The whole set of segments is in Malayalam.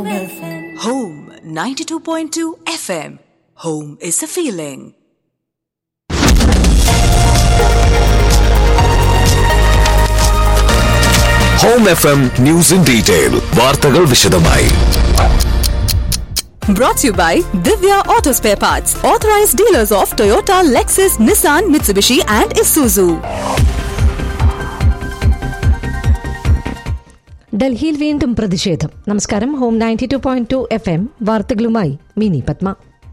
Home FM. Home 92.2 FM. Home is a feeling. Home F M news in detail വാർത്തകൾ വിശദമായി Brought to you by Divya Auto Spare Parts, authorized dealers of Toyota, Lexus, Nissan, Mitsubishi, and Isuzu. ഡൽഹിയിൽ വീണ്ടും പ്രതിഷേധം നമസ്കാരം home ninety two point two F M വാർത്തകളുമായി Mini Padma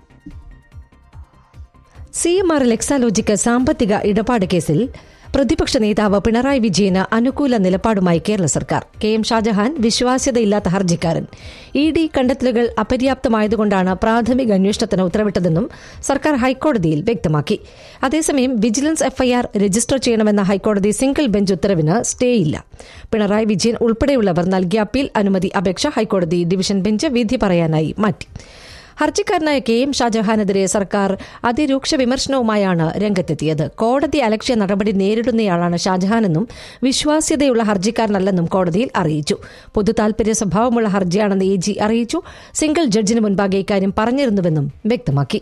C M R എക്സാലോജിക്ക് സാമ്പത്തിക ഇടപാട് കേസിൽ പ്രതിപക്ഷ നേതാവ് പിണറായി വിജയന് അനുകൂല നിലപാടുമായി കേരള സർക്കാർ കെ എം ഷാജഹാൻ വിശ്വാസ്യതയില്ലാത്ത ഹർജിക്കാരൻ ഇ ഡി കണ്ടെത്തലുകൾ അപര്യാപ്തമായതുകൊണ്ടാണ് പ്രാഥമിക അന്വേഷണത്തിന് ഉത്തരവിട്ടതെന്നും സർക്കാർ ഹൈക്കോടതിയിൽ വ്യക്തമാക്കി അതേസമയം വിജിലൻസ് എഫ്ഐആർ രജിസ്റ്റർ ചെയ്യണമെന്ന ഹൈക്കോടതി സിംഗിൾ ബെഞ്ച് ഉത്തരവിന് സ്റ്റേ ഇല്ല പിണറായി വിജയൻ ഉൾപ്പെടെയുള്ളവർ നൽകിയ അപ്പീൽ അനുമതി അപേക്ഷ ഹൈക്കോടതി ഡിവിഷൻ ബെഞ്ച് വിധി പറയാനായി മാറ്റി ഹർജിക്കാരനായ കെ എം ഷാജഹാനെതിരെ സർക്കാർ അതിരൂക്ഷ വിമർശനവുമായാണ് രംഗത്തെത്തിയത് കോടതി അലക്ഷ്യ നടപടി നേരിടുന്നയാളാണ് ഷാജഹാനെന്നും വിശ്വാസ്യതയുള്ള ഹർജിക്കാരനല്ലെന്നും കോടതിയിൽ അറിയിച്ചു പൊതു താൽപര്യ സ്വഭാവമുള്ള ഹർജിയാണെന്ന് എ ജി അറിയിച്ചു സിംഗിൾ ജഡ്ജിന് മുൻപാകെ ഇക്കാര്യം പറഞ്ഞിരുന്നുവെന്നും വ്യക്തമാക്കി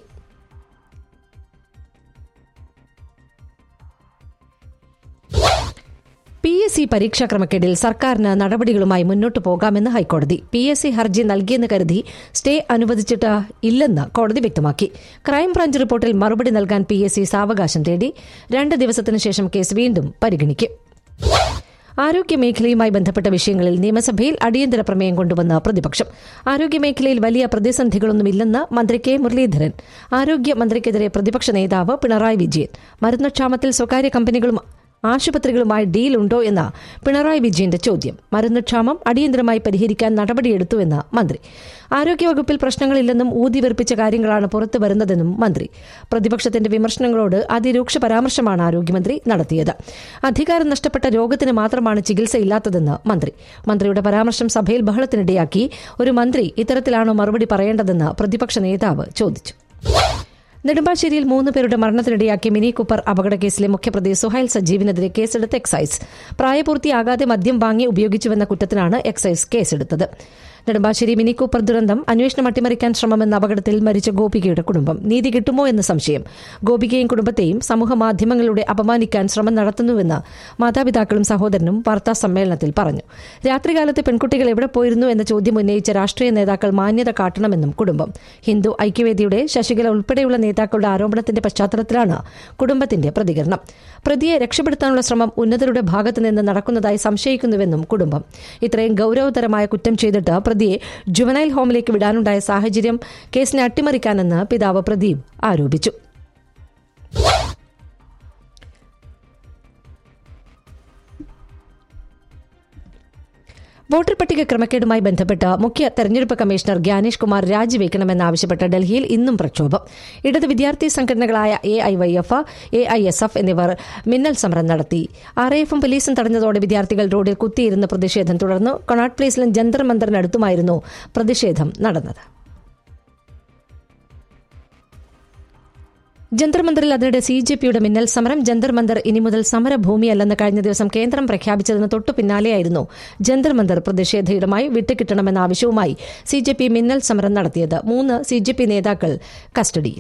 പി എസ് സി പരീക്ഷാ ക്രമക്കേടിൽ സർക്കാരിന് നടപടികളുമായി മുന്നോട്ടു പോകാമെന്ന് ഹൈക്കോടതി പി എസ് സി ഹർജി നൽകിയെന്ന് കരുതി സ്റ്റേ അനുവദിച്ചിട്ട് ഇല്ലെന്ന് കോടതി വ്യക്തമാക്കി ക്രൈംബ്രാഞ്ച് റിപ്പോർട്ടിൽ മറുപടി നൽകാൻ പി എസ് സി സാവകാശം തേടി രണ്ട് ദിവസത്തിനു ശേഷം കേസ് വീണ്ടും പരിഗണിക്കും ആരോഗ്യമേഖലയുമായി ബന്ധപ്പെട്ട വിഷയങ്ങളിൽ നിയമസഭയിൽ അടിയന്തര പ്രമേയം കൊണ്ടുവന്ന പ്രതിപക്ഷം ആരോഗ്യമേഖലയിൽ വലിയ പ്രതിസന്ധികളൊന്നുമില്ലെന്ന് മന്ത്രി കെ മുരളീധരൻ ആരോഗ്യമന്ത്രിക്കെതിരെ പ്രതിപക്ഷ നേതാവ് പിണറായി വിജയൻ മരുന്നുക്ഷാമത്തിൽ സ്വകാര്യ കമ്പനികളും ആശുപത്രികളുമായി ഡീലുണ്ടോ എന്ന പിണറായി വിജയന്റെ ചോദ്യം മരുന്നുക്ഷാമം അടിയന്തരമായി പരിഹരിക്കാൻ നടപടിയെടുത്തുവെന്ന് മന്ത്രി ആരോഗ്യവകുപ്പിൽ പ്രശ്നങ്ങളില്ലെന്നും ഊതിവെറുപ്പിച്ച കാര്യങ്ങളാണ് പുറത്തു വരുന്നതെന്നും മന്ത്രി പ്രതിപക്ഷത്തിന്റെ വിമർശനങ്ങളോട് അതിരൂക്ഷ പരാമർശമാണ് ആരോഗ്യമന്ത്രി നടത്തിയത് അധികാരം നഷ്ടപ്പെട്ട രോഗത്തിന് മാത്രമാണ് ചികിത്സയില്ലാത്തതെന്ന് മന്ത്രി മന്ത്രിയുടെ പരാമർശം സഭയിൽ ബഹളത്തിനിടയാക്കി ഒരു മന്ത്രി ഇത്തരത്തിലാണോ മറുപടി പറയേണ്ടതെന്ന് പ്രതിപക്ഷ നേതാവ് ചോദിച്ചു നെടുമ്പാശ്ശേരിയിൽ മൂന്ന് പേരുടെ മരണത്തിനിടയാക്കിയ മിനി കൂപ്പർ അപകടക്കേസിലെ മുഖ്യപ്രതി സുഹൈൽ സജീവിനെതിരെ കേസെടുത്ത എക്സൈസ് പ്രായപൂർത്തിയാകാതെ മദ്യം വാങ്ങി ഉപയോഗിച്ചുവെന്ന കുറ്റത്തിനാണ് എക്സൈസ് കേസെടുത്തത് നെടുമ്പാശ്ശേരി മിനി കൂപ്പർ ദുരന്തം അന്വേഷണം അട്ടിമറിക്കാൻ ശ്രമമെന്ന അപകടത്തിൽ മരിച്ച ഗോപികയുടെ കുടുംബം നീതി കിട്ടുമോ എന്ന സംശയം ഗോപികയും കുടുംബത്തെയും സമൂഹ മാധ്യമങ്ങളിലൂടെ അപമാനിക്കാൻ ശ്രമം നടത്തുന്നുവെന്ന് മാതാപിതാക്കളും സഹോദരനും വാർത്താ സമ്മേളനത്തിൽ പറഞ്ഞു രാത്രികാലത്ത് പെൺകുട്ടികൾ എവിടെ പോയിരുന്നു എന്ന ചോദ്യം ഉന്നയിച്ച രാഷ്ട്രീയ നേതാക്കൾ മാന്യത കാട്ടണമെന്നും കുടുംബം ഹിന്ദു ഐക്യവേദിയുടെ ശശികല ഉൾപ്പെടെയുള്ള നേതാക്കളുടെ ആരോപണത്തിന്റെ പശ്ചാത്തലത്തിലാണ് കുടുംബത്തിന്റെ പ്രതികരണം പ്രതിയെ രക്ഷപ്പെടുത്താനുള്ള ശ്രമം ഉന്നതരുടെ ഭാഗത്തുനിന്ന് നടക്കുന്നതായി സംശയിക്കുന്നുവെന്നും കുടുംബം ഇത്രയും ഗൌരവതരമായ കുറ്റം ചെയ്തിട്ട് പ്രതിയെ ജുവനൈൽ ഹോമിലേക്ക് വിടാനുണ്ടായ സാഹചര്യം കേസിനെ അട്ടിമറിക്കാനെന്ന് പിതാവ് പ്രദീപ് ആരോപിച്ചു വോട്ടർ പട്ടിക ക്രമക്കേടുമായി ബന്ധപ്പെട്ട് മുഖ്യ തെരഞ്ഞെടുപ്പ് കമ്മീഷണർ ഗ്യാനേഷ് കുമാർ രാജിവെക്കണമെന്നാവശ്യപ്പെട്ട് ഡൽഹിയിൽ ഇന്നും പ്രക്ഷോഭം ഇടത് വിദ്യാർത്ഥി സംഘടനകളായ A I Y F A I S F എന്നിവർ മിന്നൽ സമരം നടത്തി ആർ എഫും പോലീസും തടഞ്ഞതോടെ വിദ്യാർത്ഥികൾ റോഡിൽ കുത്തിയിരുന്ന് പ്രതിഷേധം തുടർന്നു കൊണാട്ട് പ്ലേസിലും ജന്തർ മന്ദറിനടുത്തുമായിരുന്നു പ്രതിഷേധം നടന്നത് ജന്തർ മന്ദറിൽ അതിനിടെ സി ജെ പിയുടെ മിന്നൽ സമരം ജന്തർ മന്ദർ ഇനി മുതൽ സമരഭൂമിയല്ലെന്ന് കഴിഞ്ഞ ദിവസം കേന്ദ്രം പ്രഖ്യാപിച്ചതിന് തൊട്ടു പിന്നാലെയായിരുന്നു ജന്തർ മന്ദർ പ്രതിഷേധയുമായി വിട്ടുകിട്ടണമെന്ന ആവശ്യവുമായി സി ജെ പി മിന്നൽ സമരം നടത്തിയത് മൂന്ന് സി ജെ പി നേതാക്കൾ കസ്റ്റഡിയിൽ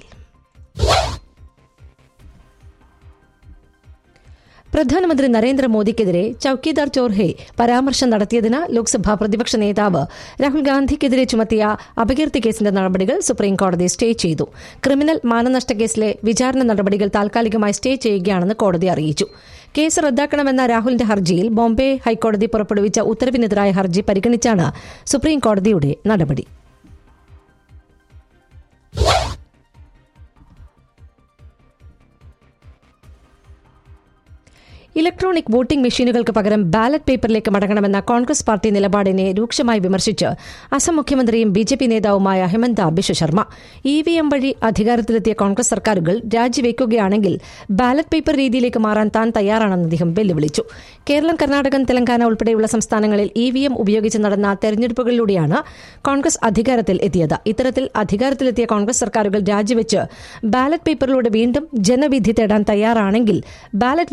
പ്രധാനമന്ത്രി നരേന്ദ്രമോദിക്കെതിരെ ചൌക്കിദാർ ചോർഹെ പരാമർശം നടത്തിയതിന് ലോക്സഭാ പ്രതിപക്ഷ നേതാവ് രാഹുൽ ഗാന്ധിക്കെതിരെ ചുമത്തിയ അപകീർത്തി കേസിന്റെ നടപടികൾ സുപ്രീംകോടതി സ്റ്റേ ചെയ്തു ക്രിമിനൽ മാനനഷ്ട കേസിലെ വിചാരണ നടപടികൾ താൽക്കാലികമായി സ്റ്റേ ചെയ്യുകയാണെന്ന് കോടതി അറിയിച്ചു കേസ് റദ്ദാക്കണമെന്ന രാഹുലിന്റെ ഹർജിയിൽ ബോംബെ ഹൈക്കോടതി പുറപ്പെടുവിച്ച ഉത്തരവിനെതിരായ ഹർജി പരിഗണിച്ചാണ് സുപ്രീംകോടതിയുടെ നടപടി ഇലക്ട്രോണിക് വോട്ടിംഗ് മെഷീനുകൾക്ക് പകരം ബാലറ്റ് പേപ്പറിലേക്ക് മടങ്ങണമെന്ന കോൺഗ്രസ് പാർട്ടി നിലപാടിനെ രൂക്ഷമായി വിമർശിച്ച് അസം മുഖ്യമന്ത്രിയും ബി ജെ പി നേതാവുമായ Himanta Biswa Sarma E V M വഴി അധികാരത്തിലെത്തിയ കോൺഗ്രസ് സർക്കാരുകൾ രാജിവെക്കുകയാണെങ്കിൽ ബാലറ്റ് പേപ്പർ രീതിയിലേക്ക് മാറാൻ താൻ തയ്യാറാണെന്ന് അദ്ദേഹം വെല്ലുവിളിച്ചു കേരളം കർണാടകം തെലങ്കാന ഉൾപ്പെടെയുള്ള സംസ്ഥാനങ്ങളിൽ ഇ വി എം ഉപയോഗിച്ച് നടന്ന തെരഞ്ഞെടുപ്പുകളിലൂടെയാണ് കോൺഗ്രസ് അധികാരത്തിൽ എത്തിയത് ഇത്തരത്തിൽ അധികാരത്തിലെത്തിയ കോൺഗ്രസ് സർക്കാരുകൾ രാജിവെച്ച് ബാലറ്റ് പേപ്പറിലൂടെ വീണ്ടും ജനവിധി തേടാൻ തയ്യാറാണെങ്കിൽ ബാലറ്റ്